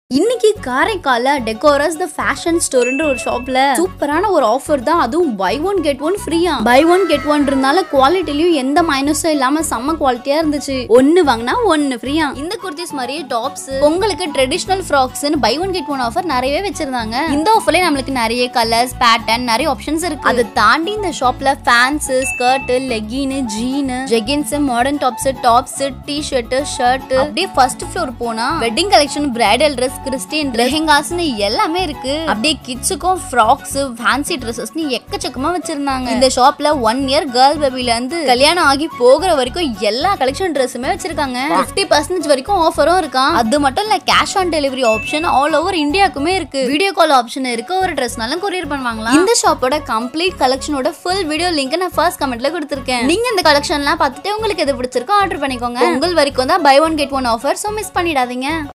இன்னைக்கு காரைக்கால டெக்கோரஸ் த ஃபேஷன் ஸ்டோர்ன்ற ஒரு ஷாப்ல சூப்பரான ஒரு ஆஃபர் தான் அதுவும் பை ஒன் கெட் ஒன் ஃப்ரீயா பை ஒன் கெட் ஒன் இருந்தால குவாலிட்டிலயும் எந்த மைனஸும் இல்லாம செம்ம குவாலிட்டியா இருந்துச்சு ஒன்னு வாங்கினா ஒன்னு ஃப்ரீயா இந்த குர்த்திஸ் மாதிரியே டாப்ஸ் உங்களுக்கு ட்ரெடிஷனல் ஃப்ராக்ஸ்னு buy one get one offer நிறையவே வச்சிருந்தாங்க இந்த ஆஃபர்லயே நம்மளுக்கு நிறைய கலர்ஸ் பேட்டர்ன் நிறைய ஆப்ஷன்ஸ் இருக்கு அதை தாண்டி இந்த ஷாப்ல pants skirt leggings jean jeggings modern tops tops T shirt shirt அப்படியே ஃபர்ஸ்ட் ஃப்ளோர் போனா wedding collection bridal dress Christian லெஹெங்காஸ்னு எல்லாமே இருக்கு அப்படியே கிட்ஸுக்கும் ஃப்ராக்ஸ் ஃபேன்சி ட்ரெஸ்ஸஸ்னு எக்கச்சக்கமா வச்சிருந்தாங்க இந்த ஷாப்ல ஒன் இயர் கேர்ள் பேபில இருந்து கல்யாணம் ஆகி போகிற வரைக்கும் எல்லா கலெக்ஷன் ட்ரெஸ்ஸுமே வச்சிருக்காங்க பிப்டி பர்சன்டேஜ் வரைக்கும் ஆஃபரும் இருக்கான் அது மட்டும் இல்ல cash on delivery option all over இந்தியாக்குமே இருக்கு வீடியோ கால் ஆப்ஷன் இருக்கு ஒரு ட்ரெஸ்னாலும் கொரியர் பண்ணுவாங்களா இந்த ஷாப்போட கம்ப்ளீட் கலெக்ஷனோட ஃபுல் வீடியோ லிங்க் நான் ஃபர்ஸ்ட் கமெண்ட்ல கொடுத்துருக்கேன் நீங்க இந்த கலெக்ஷன்லாம் பார்த்துட்டு உங்களுக்கு எது பிடிச்சிருக்கோ ஆர்டர் பண்ணிக்கோங்க உங்கள் வரைக்கும் தான் buy one get one offer so miss பண்ணிடாதீங்க